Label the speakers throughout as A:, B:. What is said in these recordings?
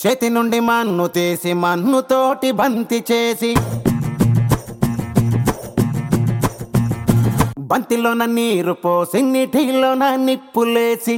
A: చేతి నుండి మన్ను తీసి మన్నుతోటి బంతి చేసి బంతిలోన నీరు పోసి నీటిలోన నిప్పులేసి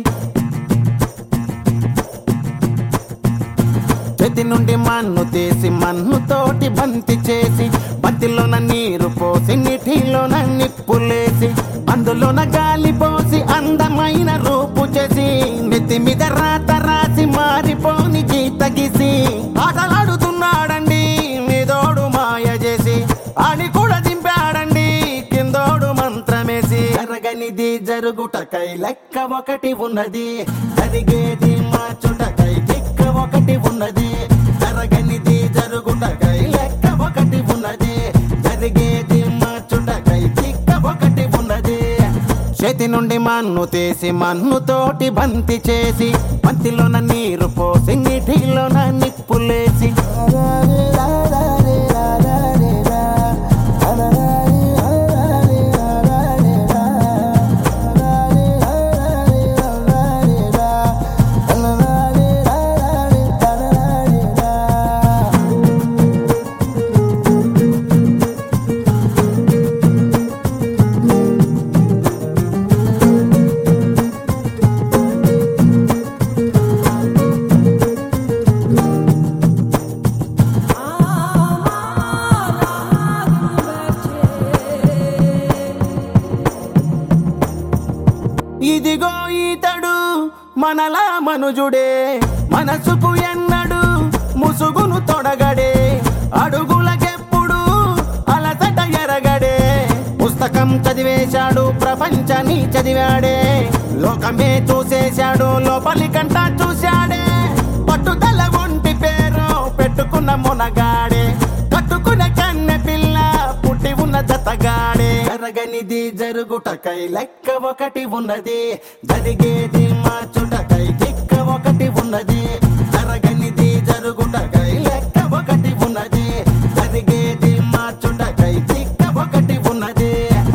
A: చేతి నుండి మన్ను తీసి మన్నుతోటి బంతి చేసి బంతిలోన నీరు పోసి నీటిలోన నిప్పులేసి అందులోన గాలి పోసి అందమైన రూపు చేసి నెత్తి మీద రాత రాసి మారిపోని గీత గీసి ఆటలాడుతున్నాడండి మీదోడు మాయ చేసి అని కూడా దింపాడండి కిందోడు మంత్రమేసి జరగనిది జరుగుటకై లెక్క ఒకటి ఉన్నది జరిగేది మార్చుటకై దిక్క ఒకటి ఉన్నది జరగనిది జరుగుటకై లెక్క ఒకటి ఉన్నది జరిగేది మార్చుటకై దిక్క ఒకటి ఉన్నది చేతి నుండి మన్ను తీసి మన్నుతోటి బంతి చేసి బంతిలోన నీరు పోసి నీటిలోన నిప్పులేసి ఇదిగో ఈతడు మనలా మనుజుడే మనసుకు ఎన్నడు ముసుగును తొడగడే అడుగులకెప్పుడు అలసట ఎరగడే పుస్తకం చదివేశాడు ప్రపంచాన్ని చదివాడే లోకమే చూసేశాడు లోపలి కంట చూశాడే పట్టుదల ఒంటి పేరు పెట్టుకున్న మునగాడే కట్టుకున్న కన్నె పిల్ల పుట్టి ఉన్న జతగాడే జరగనిది జరుగుటకై లెక్క ఒకటి ఉన్నది జరిగేది మార్చుటకై దిక్క ఒకటి ఉన్నది జరగనిది జరుగుటకై లెక్క ఒకటి ఉన్నది జరిగేది మార్చుటకై దిక్క ఒకటి ఉన్నది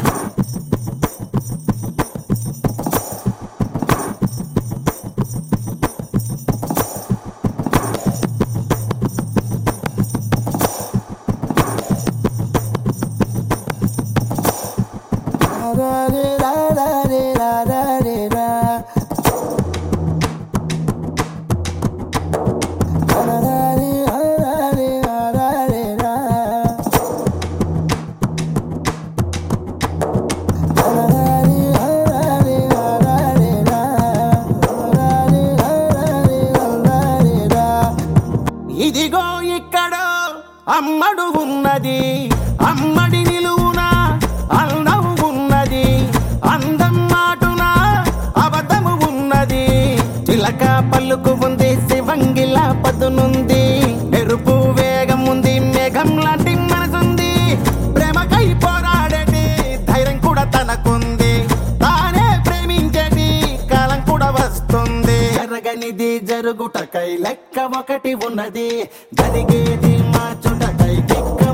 A: ఇదిగో ఇక్కడ అమ్మడు ఉన్నది అమ్మడి నిలువున అందం ఉన్నది అందం మాటున అబద్ధము ఉన్నది చిలక పలుకు ఉంది శివంగిల పదునుంది మెరుపు వేగం ఉంది మేఘం లాంటి మనసుంది ప్రేమకై పోరాడేటి ధైర్యం కూడా తనకుంది తానే ప్రేమించేటి కాలం కూడా వస్తుంది జరగనిది జరుగుటకై లెక్క ఒకటి ఉన్నది జరిగేది మార్చుటకై దిక్క